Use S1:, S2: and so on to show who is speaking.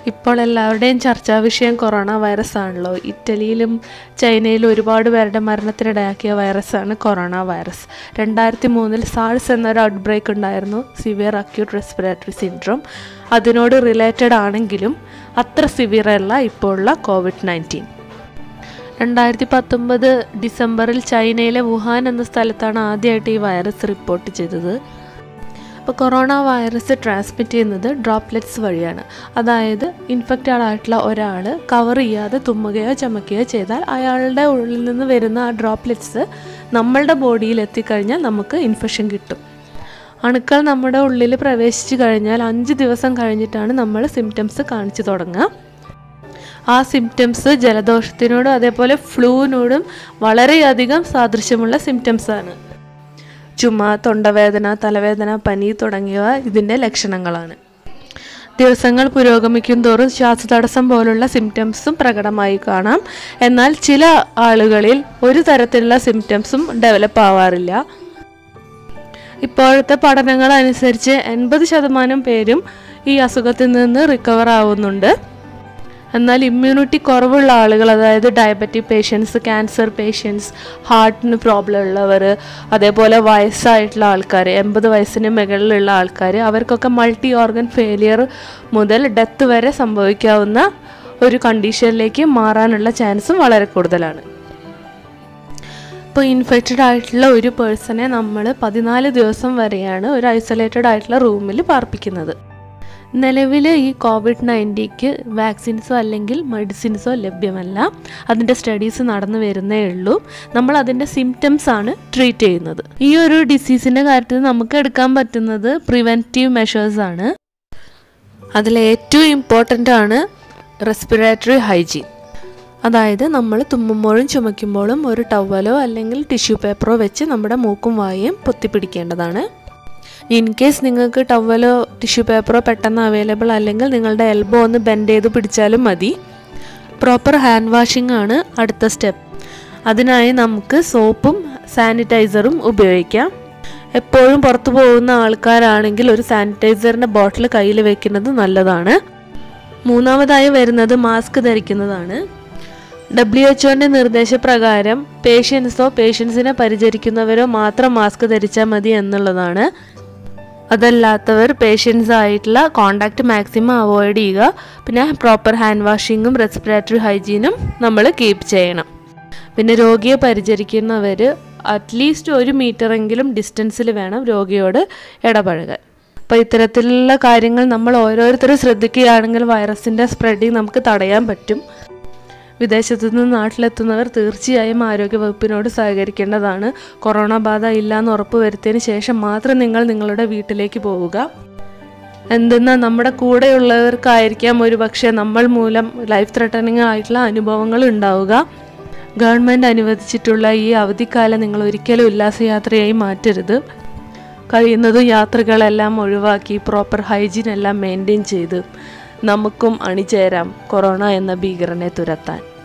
S1: ഇപ്പോൾ എല്ലാവരുടെയും ചർച്ചാ വിഷയം കൊറോണ വൈറസ് ആണല്ലോ ഇറ്റലിയിലും ചൈനയിലും ഒരുപാട് പേരുടെ മരണത്തിനിടയാക്കിയ വൈറസാണ് കൊറോണ വൈറസ് രണ്ടായിരത്തി മൂന്നിൽ സാൾസ് എന്നൊരു ഔട്ട് ബ്രേക്ക് ഉണ്ടായിരുന്നു സിവിയർ അക്യൂട്ട് റെസ്പിറേറ്ററി സിൻഡ്രോം അതിനോട് റിലേറ്റഡ് ആണെങ്കിലും അത്ര സിവിയർ അല്ല ഇപ്പോൾ ഉള്ള കോവിഡ് നയൻറ്റീൻ രണ്ടായിരത്തി പത്തൊമ്പത് ഡിസംബറിൽ ചൈനയിലെ വുഹാൻ എന്ന സ്ഥലത്താണ് ആദ്യമായിട്ട് ഈ വൈറസ് റിപ്പോർട്ട് ചെയ്തത് അപ്പോൾ കൊറോണ വൈറസ് ട്രാൻസ്മിറ്റ് ചെയ്യുന്നത് ഡ്രോപ്ലെറ്റ്സ് വഴിയാണ് അതായത് ഇൻഫെക്റ്റഡ് ആയിട്ടുള്ള ഒരാൾ കവർ ചെയ്യാതെ തുമ്മുകയോ ചുമക്കുകയോ ചെയ്താൽ അയാളുടെ ഉള്ളിൽ നിന്ന് വരുന്ന ആ ഡ്രോപ്ലെറ്റ്സ് നമ്മളുടെ ബോഡിയിൽ എത്തിക്കഴിഞ്ഞാൽ നമുക്ക് ഇൻഫെക്ഷൻ കിട്ടും അണുക്കൾ നമ്മുടെ ഉള്ളിൽ പ്രവേശിച്ചു കഴിഞ്ഞാൽ അഞ്ച് ദിവസം കഴിഞ്ഞിട്ടാണ് നമ്മൾ സിംറ്റംസ് കാണിച്ചു തുടങ്ങുക ആ സിംറ്റംസ് ജലദോഷത്തിനോടും അതേപോലെ ഫ്ലൂവിനോടും വളരെയധികം സാദൃശ്യമുള്ള സിംറ്റംസ് ആണ് ചുമ തൊണ്ടവേദന തലവേദന പനി തുടങ്ങിയവ ഇതിൻ്റെ ലക്ഷണങ്ങളാണ് ദിവസങ്ങൾ പുരോഗമിക്കും തോറും ശ്വാസതടസ്സം പോലുള്ള സിംറ്റംസും പ്രകടമായി കാണാം എന്നാൽ ചില ആളുകളിൽ ഒരു തരത്തിലുള്ള സിംറ്റംസും ഡെവലപ്പ് ആവാറില്ല ഇപ്പോഴത്തെ പഠനങ്ങൾ അനുസരിച്ച് എൺപത് ശതമാനം പേരും ഈ അസുഖത്തിൽ നിന്ന് റിക്കവർ ആവുന്നുണ്ട് എന്നാൽ ഇമ്മ്യൂണിറ്റി കുറവുള്ള ആളുകൾ അതായത് ഡയബറ്റിക് പേഷ്യൻസ് ക്യാൻസർ പേഷ്യൻസ് ഹാർട്ടിന് പ്രോബ്ലം ഉള്ളവർ അതേപോലെ വയസ്സായിട്ടുള്ള ആൾക്കാർ എൺപത് വയസ്സിന് മുകളിലുള്ള ആൾക്കാർ അവർക്കൊക്കെ മൾട്ടി ഓർഗൻ ഫെയിലിയർ മുതൽ ഡെത്ത് വരെ സംഭവിക്കാവുന്ന ഒരു കണ്ടീഷനിലേക്ക് മാറാനുള്ള ചാൻസും വളരെ കൂടുതലാണ് ഇപ്പോൾ ഇൻഫെക്റ്റഡ് ആയിട്ടുള്ള ഒരു പേഴ്സണെ നമ്മൾ പതിനാല് ദിവസം വരെയാണ് ഒരു ഐസൊലേറ്റഡ് ആയിട്ടുള്ള റൂമിൽ പാർപ്പിക്കുന്നത് നിലവിൽ ഈ കോവിഡ് നയൻറ്റിക്ക് വാക്സിൻസോ അല്ലെങ്കിൽ മെഡിസിൻസോ ലഭ്യമല്ല അതിൻ്റെ സ്റ്റഡീസ് നടന്നു വരുന്നേ ഉള്ളൂ നമ്മൾ അതിൻ്റെ സിംറ്റംസ് ആണ് ട്രീറ്റ് ചെയ്യുന്നത് ഈ ഒരു ഡിസീസിൻ്റെ കാര്യത്തിൽ നമുക്ക് എടുക്കാൻ പറ്റുന്നത് പ്രിവെൻറ്റീവ് മെഷേഴ്സ് ആണ് അതിൽ ഏറ്റവും ഇമ്പോർട്ടൻ്റ് ആണ് റെസ്പിറേറ്ററി ഹൈജീൻ അതായത് നമ്മൾ തുമ്മുമ്പോഴും ചുമയ്ക്കുമ്പോഴും ഒരു ടവലോ അല്ലെങ്കിൽ ടിഷ്യൂ പേപ്പറോ വെച്ച് നമ്മുടെ മൂക്കും വായയും പൊത്തിപ്പിടിക്കേണ്ടതാണ് ഇൻ കേസ് നിങ്ങൾക്ക് ടവലോ ടിഷ്യൂ പേപ്പറോ പെട്ടെന്ന് അവൈലബിൾ അല്ലെങ്കിൽ നിങ്ങളുടെ എൽബോ ഒന്ന് ബെൻഡ് ചെയ്ത് പിടിച്ചാലും മതി പ്രോപ്പർ ഹാൻഡ് വാഷിംഗ് ആണ് അടുത്ത സ്റ്റെപ്പ് അതിനായി നമുക്ക് സോപ്പും സാനിറ്റൈസറും ഉപയോഗിക്കാം എപ്പോഴും പുറത്തു പോകുന്ന ആൾക്കാരാണെങ്കിൽ ഒരു സാനിറ്റൈസറിൻ്റെ ബോട്ടിൽ കയ്യിൽ വെക്കുന്നത് നല്ലതാണ് മൂന്നാമതായി വരുന്നത് മാസ്ക് ധരിക്കുന്നതാണ് ഡബ്ല്യു എച്ച്ഒൻ്റെ നിർദ്ദേശപ്രകാരം പേഷ്യൻസോ പേഷ്യൻസിനെ പരിചരിക്കുന്നവരോ മാത്രം മാസ്ക് ധരിച്ചാൽ മതി എന്നുള്ളതാണ് അതല്ലാത്തവർ പേഷ്യൻസ് ആയിട്ടുള്ള കോണ്ടാക്റ്റ് മാക്സിമം അവോയ്ഡ് ചെയ്യുക പിന്നെ പ്രോപ്പർ ഹാൻഡ് വാഷിങ്ങും റെസ്പിറേറ്ററി ഹൈജീനും നമ്മൾ കീപ്പ് ചെയ്യണം പിന്നെ രോഗിയെ പരിചരിക്കുന്നവർ അറ്റ്ലീസ്റ്റ് ഒരു മീറ്ററെങ്കിലും ഡിസ്റ്റൻസിൽ വേണം രോഗിയോട് ഇടപഴകാൻ അപ്പോൾ ഇത്തരത്തിലുള്ള കാര്യങ്ങൾ നമ്മൾ ഓരോരുത്തരും ശ്രദ്ധിക്കുകയാണെങ്കിൽ വൈറസിൻ്റെ സ്പ്രെഡിങ് നമുക്ക് തടയാൻ പറ്റും വിദേശത്തു നിന്ന് നാട്ടിലെത്തുന്നവർ തീർച്ചയായും ആരോഗ്യവകുപ്പിനോട് സഹകരിക്കേണ്ടതാണ് കൊറോണ ബാധ ഇല്ലാന്ന് ഉറപ്പുവരുത്തിയതിന് ശേഷം മാത്രം നിങ്ങൾ നിങ്ങളുടെ വീട്ടിലേക്ക് പോവുക എന്തെന്നാൽ നമ്മുടെ കൂടെയുള്ളവർക്കായിരിക്കാം ഒരു പക്ഷേ നമ്മൾ മൂലം ലൈഫ് ത്രെട്ടനിങ് ആയിട്ടുള്ള അനുഭവങ്ങൾ ഉണ്ടാവുക ഗവൺമെൻറ് അനുവദിച്ചിട്ടുള്ള ഈ അവധിക്കാലം നിങ്ങൾ ഒരിക്കലും ഉല്ലാസയാത്രയായി മാറ്റരുത് കഴിയുന്നതും യാത്രകളെല്ലാം ഒഴിവാക്കി പ്രോപ്പർ ഹൈജീൻ എല്ലാം മെയിൻറ്റെയിൻ ചെയ്ത് നമുക്കും അണിചേരാം കൊറോണ എന്ന ഭീകരനെ തുരത്താൻ